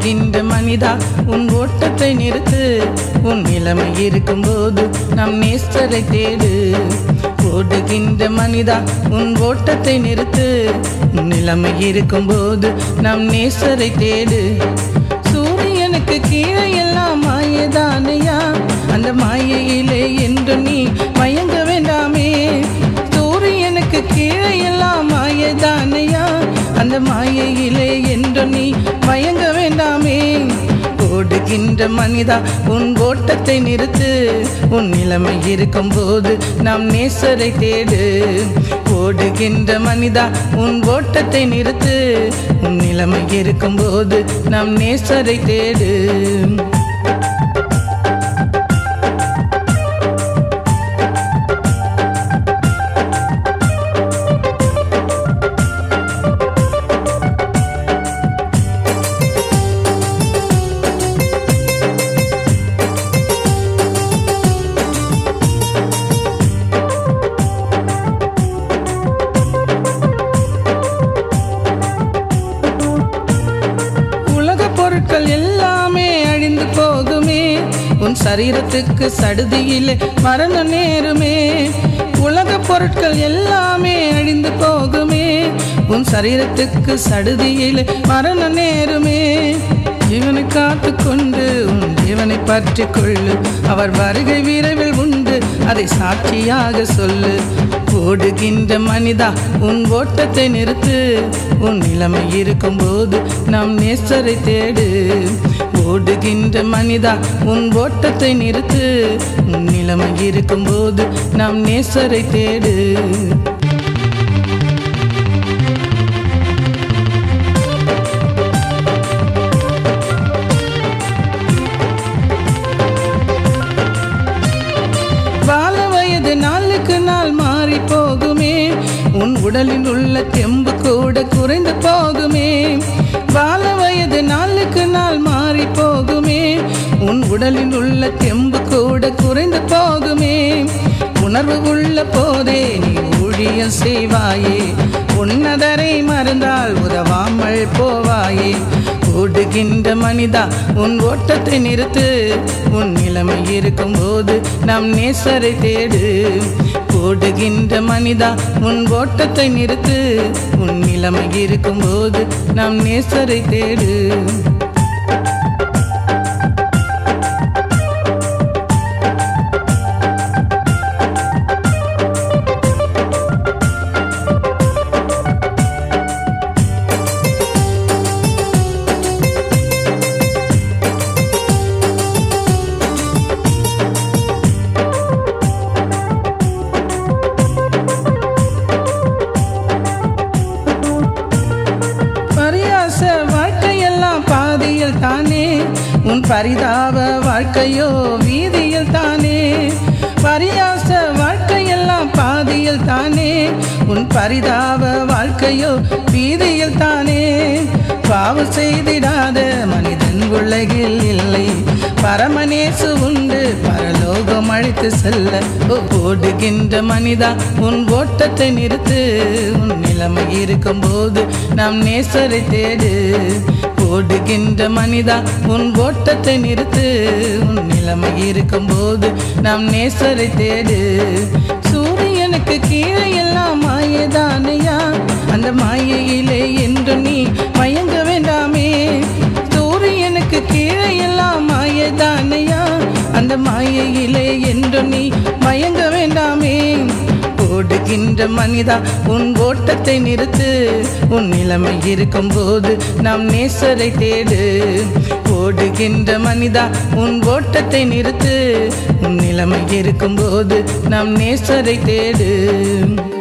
ஓடுகின்ற மனிதா உன் ஓட்டத்தை நிறுத்து உன் நிலைமை இருக்கும்போது நம் நேசரை தேடு ஓடுகின்ற மனிதா உன் ஓட்டத்தை நிறுத்து உன் நிலைமை இருக்கும்போது நம் நேசரை தேடு சூரியனுக்கு கீழே எல்லாம் மாயதானையா அந்த மாயையிலே என்று நீ மயங்க வேண்டாமே சூரியனுக்கு கீழே எல்லாம் மாயதானையா அந்த மாயையிலே என்று நீ மயங்க வேண்டாமே ஓடுகின்ற மனிதா உன் ஓட்டத்தை நிறுத்து உன் நிலைமை இருக்கும்போது நாம் நேசரை தேடு ஓடுகின்ற மனிதா உன் ஓட்டத்தை நிறுத்து உன் நிலைமை இருக்கும்போது நாம் நேசரை தேடு உலக பொருட்கள் எல்லாமே அழிந்து போகுமே உன் சரீரத்துக்கு சடுதியிலே மரணம் நேருமே உலக பொருட்கள் எல்லாமே அழிந்து போகுமே உன் சரீரத்துக்கு சடுதியிலே மரணம் நேருமே ஜீவனை காத்து கொண்டு உன் ஜீவனை பற்றி கொள்ளு அவர் வருகை விரைவில் உண்டு அதை சாட்சியாக சொல்லு ஓடுகின்ற மனிதா உன் ஓட்டத்தை நிறுத்து உன் நிலைமை இருக்கும்போது நம் நேசரை தேடு ஓடுகின்ற மனிதா உன் ஓட்டத்தை நிறுத்து உன் நிலைமை இருக்கும்போது நம் நேசரை தேடு வாழ வயது நாளுக்கு நாள் மாறி போகுமே உன் உடலில் உள்ள தெம்பு கூட குறைந்து போகுமே வாழ வயது நாளுக்கு நாள் மாறி போகுமே உன் உடலில் உள்ள தெம்பு கூட குறைந்து போகுமே உணர்வு உள்ள போதே நீ ஊழியம் செய்வாயே உன்னதரை மறந்தால் உதவாமல் போவாயே ஓடுகின்ற மனிதா உன் ஓட்டத்தை நிறுத்து உன் நிலைமை இருக்கும்போது நம் நேசரை தேடு ஓடுகின்ற மனிதா உன் ஓட்டத்தை நிறுத்து உன் நிலைமை இருக்கும்போது நம் நேசரை தேடு பரியாச வாழ்க்கையெல்லாம் பாதியில் தானே உன் பரிதாப வாழ்க்கையோ வீதியில் தானே பரியாச வாழ்க்கையெல்லாம் பாதியில் தானே உன் பரிதாப வாழ்க்கையோ வீதியில் தானே பாவு செய்திடாத மனிதன் உலகில் இல்லை பரமனேசு உண்டு பரலோகம் அழைத்து செல்ல ஓ- ஓடுகின்ற மனிதா உன் ஓட்டத்தை நிறுத்து உன் நிலைமை இருக்கும்போது நாம் நேசரை தேடு ஓடுகின்ற மனிதா உன் ஓட்டத்தை நிறுத்து உன் நிலைமை இருக்கும்போது நாம் நேசரை தேடு சூரியனுக்கு கீழே எல்லாம் மாயதானையா அந்த மாயையிலே என்று நீ மயங்க வேண்டாமே சூரியனுக்கு கீழே எல்லாம் மாயதானையா அந்த மாயையிலே என்று நீ மயங்க வேண்டாமே ஓடுகின்ற மனிதா உன் ஓட்டத்தை நிறுத்து உன் நிலைமை இருக்கும்போது நாம் நேசரை தேடு ஓடுகின்ற மனிதா உன் ஓட்டத்தை நிறுத்து உன் நிலைமை இருக்கும்போது நாம் நேசரை தேடு